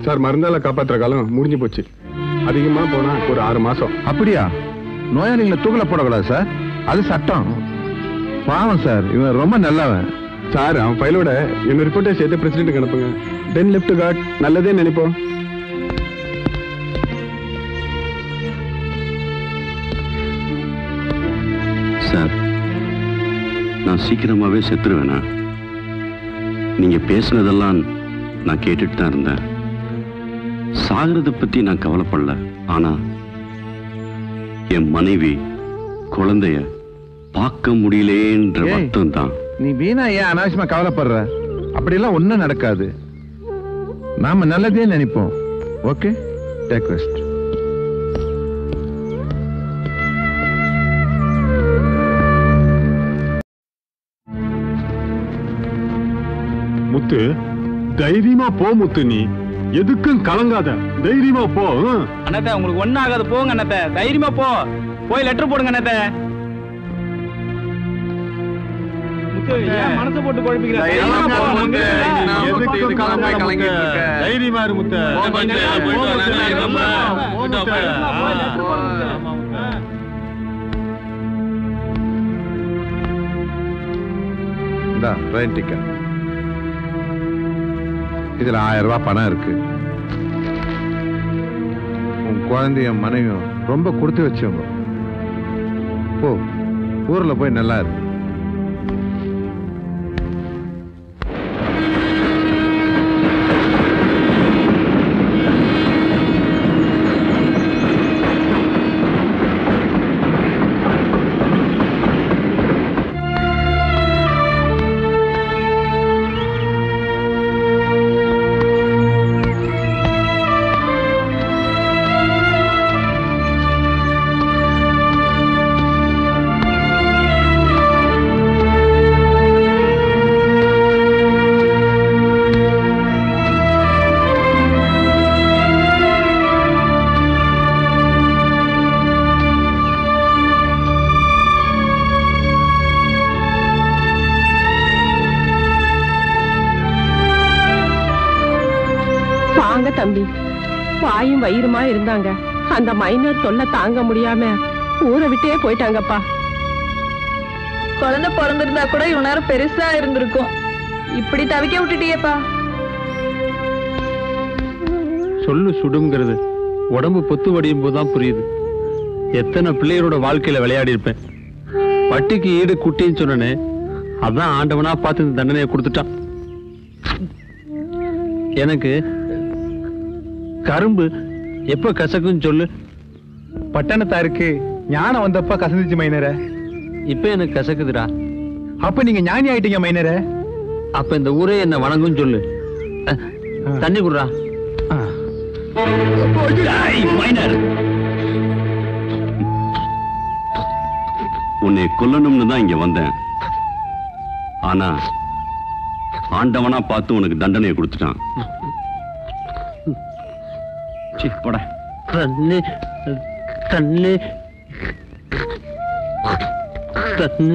Sir மருந்தால காப்பாத்துற காலம் முடிஞ்சு போச்சு அதிகமா போனா ஒரு ஆறு மாசம் அப்படியா நோயாளிகளை தூக்கல போடக்கூடாது சார் அது சட்டம் பாவம் சார் இவன் ரொம்ப நல்லவன் சார் அவன் ஃபைலோட எங்க ரிப்போர்ட்டை சேர்த்து பிரசிடென்ட்டுக்கு அனுப்புங்க தென் லெஃப்ட் காட் நல்லதே நினைப்போம் சார் நான் சீக்கிரமாவே செத்துருவேனா நீங்க பேசுனதெல்லாம் நான் கேட்டுட்டு தான் இருந்தேன் சாகிறத பத்தி நான் கவலைப்படல ஆனா என் மனைவி குழந்தைய பார்க்க முடியலேன்ற ஏய். வருத்தம் தான் நீ வீணா ஏன் அனாவசியமா கவலைப்படுற அப்படியெல்லாம் ஒண்ணும் நடக்காது நாம நல்லதே நினைப்போம் ஓகே டேக் ரெஸ்ட் முத்து தைரியமா போ முத்து நீ எதுக்கும் கலங்காத தைரியமா போ ஹம். அண்ணாத்த உங்களுக்கு ஒன்னும் ஆகாது போங்க அண்ணாத்த தைரியமா போ போய் லெட்டர் போடுங்க அண்ணாத்த முத்து, ஏன் மனசை போட்டு குழப்பிக்கிற? தைரியமா போ, அங்க இருக்குல்ல? எதுக்கும் கலங்காத முத்து. தைரியமா இரு முத்து. போ முத்து, போ முத்து, தைரியமா போ முத்து. போய் letter போடுங்க. இந்தா ட்ரெயின் டிக்கெட் இதுல ஆயிரம் ரூபாய் பணம் இருக்கு உன் குழந்தையும் மனைவியும் ரொம்ப கொடுத்து வச்சவங்க போ ஊர்ல போய் நல்லா இருக்கு வாங்க தம்பி வாயும் வயிறுமா இருந்தாங்க அந்த மைனர் தொல்லை தாங்க முடியாம ஊரை விட்டே போயிட்டாங்கப்பா குழந்தை பிறந்திருந்தா கூட இவ்வளவு நேரம் பெருசா இருந்திருக்கும் இப்படி தவிக்க விட்டுட்டியேப்பா சொல்லு சுடுங்கிறது உடம்பு பொத்து வடியும் போதுதான் புரியுது எத்தனை பிள்ளையரோட வாழ்க்கையில விளையாடி இருப்பேன் வட்டிக்கு ஈடு குட்டின்னு சொன்னனே அதான் ஆண்டவனா பார்த்து இந்த தண்டனையை கொடுத்துட்டான் எனக்கு கரும்பு எப்ப கசக்குன்னு சொல்லு பட்டணத்தாருக்கு ஞானம் வந்தப்ப கசந்துச்சு மைனர இப்ப எனக்கு கசக்குதுடா அப்ப நீங்க ஞானி ஆயிட்டீங்க மைனர அப்ப இந்த ஊரே என்ன வணங்குன்னு சொல்லு அஹ், தண்ணி குடுறா உன்னை கொல்லணும்னு தான் இங்க வந்தேன் ஆனா ஆண்டவனா பார்த்து உனக்கு தண்டனையை கொடுத்துட்டான் சீ, போடா தண்ணி தண்ணி தண்ணி